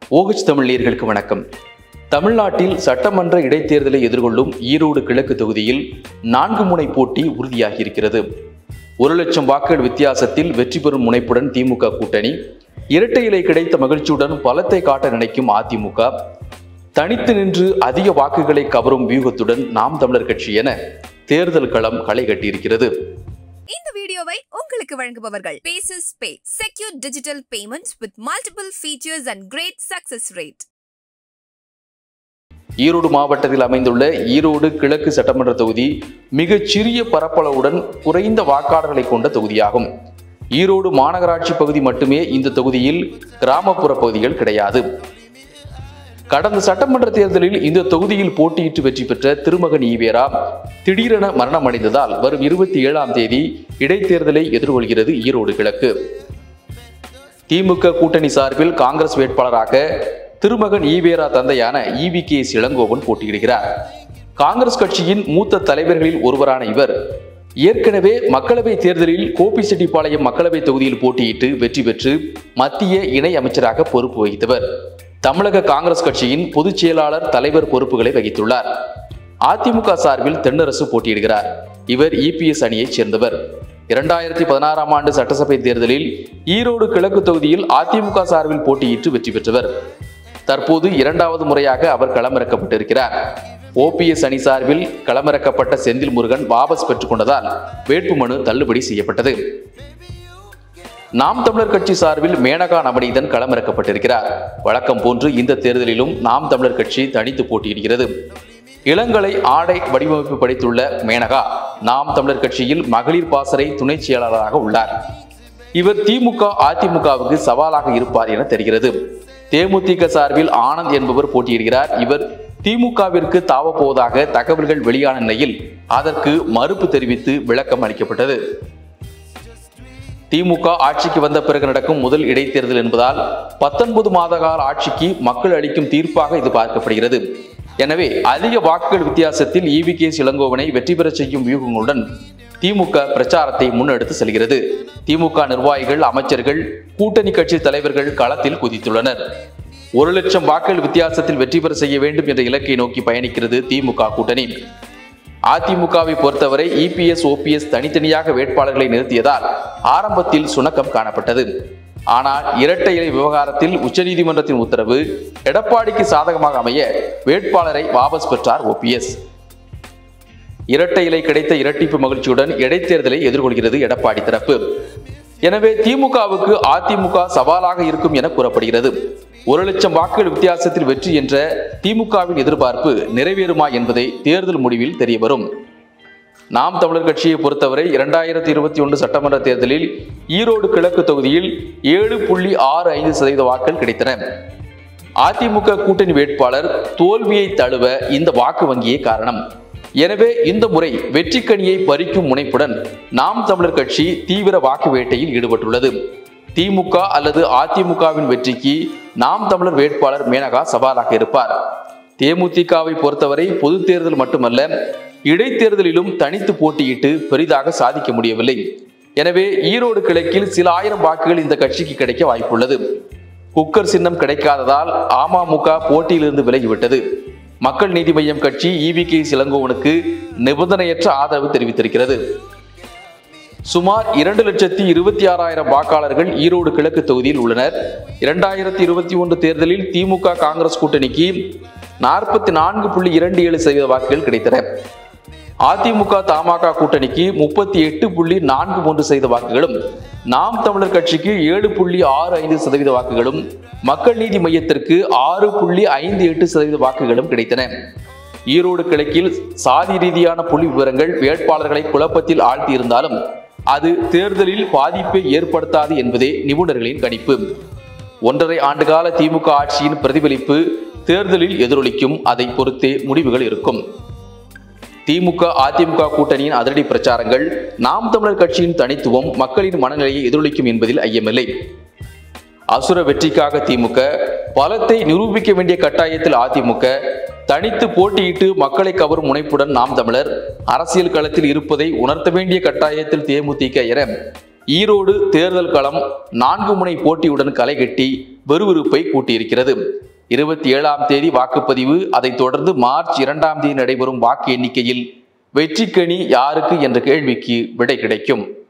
ஓகச் தமிழ் நேயர்களுக்கு வணக்கம் தமிழ்நாட்டில் சட்டமன்ற இடைத்தேர்தலை எதிர்கொள்ளும் ஈரோடு கிழக்கு தொகுதியில் நான்கு முனை போட்டி உறுதியாகியிருக்கிறது ஒரு லட்சம் வாக்குகள் வித்தியாசத்தில் வெற்றி பெறும் முனைப்புடன் திமுக கூட்டணி இரட்டை இலை கிடைத்த மகிழ்ச்சியுடன் பலத்தை காட்ட நினைக்கும் அதிமுக தனித்து நின்று அதிக வாக்குகளை கவரும் வியூகத்துடன் நாம் தமிழர் கட்சி என தேர்தல் களம் களை கட்டியிருக்கிறது இந்த வீடியோவை உங்களுக்கு வழங்குபவர்கள் Paysys pay secure digital payments with multiple features and great success rate Erode மாவட்டத்தில் அமைந்துள்ள ஈரோடு கிழக்கு சட்டமன்ற தொகுதி மிகச் சிறிய பரப்பளவுடன் குறைந்த வாக்காளர்களை கொண்ட தொகுதியாகும் ஈரோடு மாநகராட்சி பகுதி மட்டுமே இந்த தொகுதியில் கிராமப்புற பகுதிகள் கிடையாது கடந்த சட்டமன்ற தேர்தலில் இந்த தொகுதியில் போட்டியிட்டு வெற்றி பெற்ற திருமகன் ஈவேரா திடீரென மரணமடைந்ததால் வரும் இருபத்தி ஏழாம் தேதி இடைத்தேர்தலை எதிர்கொள்கிறது ஈரோடு கிழக்கு திமுக கூட்டணி சார்பில் காங்கிரஸ் வேட்பாளராக திருமகன் ஈவேரா தந்தையான இவி கே இளங்கோவன் போட்டியிடுகிறார் காங்கிரஸ் கட்சியின் மூத்த தலைவர்களில் ஒருவரான இவர் ஏற்கனவே மக்களவை தேர்தலில் கோபிச்செட்டிப்பாளையம் மக்களவை தொகுதியில் போட்டியிட்டு வெற்றி பெற்று மத்திய இணை அமைச்சராக பொறுப்பு வகித்தவர் தமிழக காங்கிரஸ் கட்சியின் பொதுச் செயலாளர் தலைவர் பொறுப்புகளை வகித்துள்ளார் அதிமுக சார்பில் தென்னரசு போட்டியிடுகிறார் இவர் இபிஎஸ் அணியைச் சேர்ந்தவர் இரண்டாயிரத்தி பதினாறாம் ஆண்டு சட்டசபை தேர்தலில் ஈரோடு கிழக்கு தொகுதியில் அதிமுக சார்பில் போட்டியிட்டு வெற்றி பெற்றவர் தற்போது இரண்டாவது முறையாக அவர் களமிறக்கப்பட்டிருக்கிறார் ஓபிஎஸ் அணி சார்பில் களமிறக்கப்பட்ட செந்தில் முருகன் வாபஸ் பெற்றுக்கொண்டதால் வேட்புமனு தள்ளுபடி செய்யப்பட்டது நாம் தமிழர் கட்சி சார்பில் மேனகா நவநீதன் களமிறக்கப்பட்டிருக்கிறார் வழக்கம் போன்று இந்த தேர்தலிலும் நாம் தமிழர் கட்சி தனித்து போட்டியிடுகிறது இளங்கலை ஆடை வடிவமைப்பு படித்துள்ள மேனகா நாம் தமிழர் கட்சியில் மகளிர் பாசறை துணை செயலாளராக உள்ளார் இவர் திமுக அதிமுகவுக்கு சவாலாக இருப்பார் என தெரிகிறது தேமுதிக சார்பில் ஆனந்த் என்பவர் போட்டியிடுகிறார் இவர் திமுகவிற்கு தாவப்போவதாக தகவல்கள் வெளியான நிலையில் அதற்கு மறுப்பு தெரிவித்து விளக்கம் அளிக்கப்பட்டது திமுக ஆட்சிக்கு வந்த பிறகு நடக்கும் முதல் இடைத்தேர்தல் என்பதால் பத்தொன்பது மாத கால ஆட்சிக்கு மக்கள் அளிக்கும் தீர்ப்பாக இது பார்க்கப்படுகிறது எனவே அதிக வாக்குகள் வித்தியாசத்தில் இவி கே இளங்கோவனை வெற்றி பெறச் செய்யும் வியூகங்களுடன் திமுக பிரச்சாரத்தை முன்னெடுத்து செல்கிறது திமுக நிர்வாகிகள் அமைச்சர்கள் கூட்டணி கட்சி தலைவர்கள் களத்தில் குதித்துள்ளனர் ஒரு லட்சம் வாக்குகள் வித்தியாசத்தில் வெற்றி பெற செய்ய வேண்டும் என்ற இலக்கை நோக்கி பயணிக்கிறது திமுக கூட்டணி அதிமுகவை பொறுத்தவரை இபிஎஸ் ஓபிஎஸ் தனித்தனியாக வேட்பாளர்களை நிறுத்தியதால் ஆரம்பத்தில் சுணக்கம் காணப்பட்டது ஆனால் இரட்டை இலை விவகாரத்தில் உச்சநீதிமன்றத்தின் உத்தரவு எடப்பாடிக்கு சாதகமாக அமைய வேட்பாளரை வாபஸ் பெற்றார் ஓபிஎஸ் இரட்டை இலை கிடைத்த இரட்டிப்பு மகிழ்ச்சியுடன் இடைத்தேர்தலை எதிர்கொள்கிறது எடப்பாடி தரப்பு எனவே திமுகவுக்கு அதிமுக சவாலாக இருக்கும் என கூறப்படுகிறது ஒரு லட்சம் வாக்குகள் வித்தியாசத்தில் வெற்றி என்ற திமுகவின் எதிர்பார்ப்பு நிறைவேறுமா என்பதை தேர்தல் முடிவில் தெரியவரும் நாம் தமிழர் கட்சியை பொறுத்தவரை இரண்டாயிரத்தி இருபத்தி ஒன்று சட்டமன்ற தேர்தலில் ஈரோடு கிழக்கு தொகுதியில் ஏழு புள்ளி ஆறு ஐந்து சதவீத வாக்குகள் கிடைத்தன அதிமுக கூட்டணி வேட்பாளர் தோல்வியை தழுவ இந்த வாக்கு வங்கியே காரணம் எனவே இந்த முறை வெற்றிக்கனியை பறிக்கும் முனைப்புடன் நாம் தமிழர் கட்சி தீவிர வாக்கு வேட்டையில் ஈடுபட்டுள்ளது திமுக அல்லது அதிமுகவின் வெற்றிக்கு நாம் தமிழர் வேட்பாளர் மேனகா சவாலாக இருப்பார் தேமுதிகவை பொறுத்தவரை பொது தேர்தல் மட்டுமல்ல இடைத்தேர்தலிலும் தனித்து போட்டியிட்டு பெரிதாக சாதிக்க முடியவில்லை எனவே ஈரோடு கிழக்கில் சில ஆயிரம் வாக்குகள் இந்த கட்சிக்கு கிடைக்க வாய்ப்புள்ளது குக்கர் சின்னம் கிடைக்காததால் அமமுக போட்டியிலிருந்து விலகிவிட்டது மக்கள் நீதி மய்யம் கட்சி இவி கே இளங்கோவனுக்கு நிபந்தனையற்ற ஆதரவு தெரிவித்திருக்கிறது சுமார் இரண்டு லட்சத்தி இருபத்தி ஆறாயிரம் வாக்காளர்கள் ஈரோடு கிழக்கு தொகுதியில் உள்ளனர் இரண்டாயிரத்தி இருபத்தி ஒன்று தேர்தலில் திமுக காங்கிரஸ் கூட்டணிக்கு நாற்பத்தி நான்கு புள்ளி இரண்டு ஏழு சதவீத வாக்குகள் கிடைத்தன அதிமுக தமாக கூட்டணிக்கு முப்பத்தி எட்டு புள்ளி நான்கு மூன்று சதவீத வாக்குகளும் நாம் தமிழர் கட்சிக்கு ஏழு புள்ளி ஆறு ஐந்து சதவீத வாக்குகளும் மக்கள் நீதி மையத்திற்கு ஆறு புள்ளி ஐந்து எட்டு சதவீத வாக்குகளும் கிடைத்தன ஈரோடு கிழக்கில் சாதி ரீதியான புள்ளி விவரங்கள் வேட்பாளர்களை குழப்பத்தில் ஆழ்த்தியிருந்தாலும் அது தேர்தலில் பாதிப்பை ஏற்படுத்தாது என்பதே நிபுணர்களின் கணிப்பு ஒன்றரை ஆண்டுகால திமுக ஆட்சியின் பிரதிபலிப்பு தேர்தலில் எதிரொலிக்கும் அதை பொறுத்தே முடிவுகள் இருக்கும் திமுக அதிமுக கூட்டணியின் அதிரடி பிரச்சாரங்கள் நாம் தமிழர் கட்சியின் தனித்துவம் மக்களின் மனநிலையை எதிரொலிக்கும் என்பதில் ஐயமில்லை அசுர வெற்றிக்காக திமுக பலத்தை நிரூபிக்க வேண்டிய கட்டாயத்தில் அதிமுக தனித்து போட்டியிட்டு மக்களை கவரும் முனைப்புடன் நாம் தமிழர் அரசியல் களத்தில் இருப்பதை உணர்த்த வேண்டிய கட்டாயத்தில் தேமுதிக என ஈரோடு தேர்தல் களம் நான்கு முனை போட்டியுடன் களை கட்டி விறுவிறுப்பை கூட்டியிருக்கிறது இருபத்தி ஏழாம் தேதி வாக்குப்பதிவு அதைத் தொடர்ந்து மார்ச் இரண்டாம் தேதி நடைபெறும் வாக்கு எண்ணிக்கையில் வெற்றிக்கணி யாருக்கு என்ற கேள்விக்கு விடை கிடைக்கும்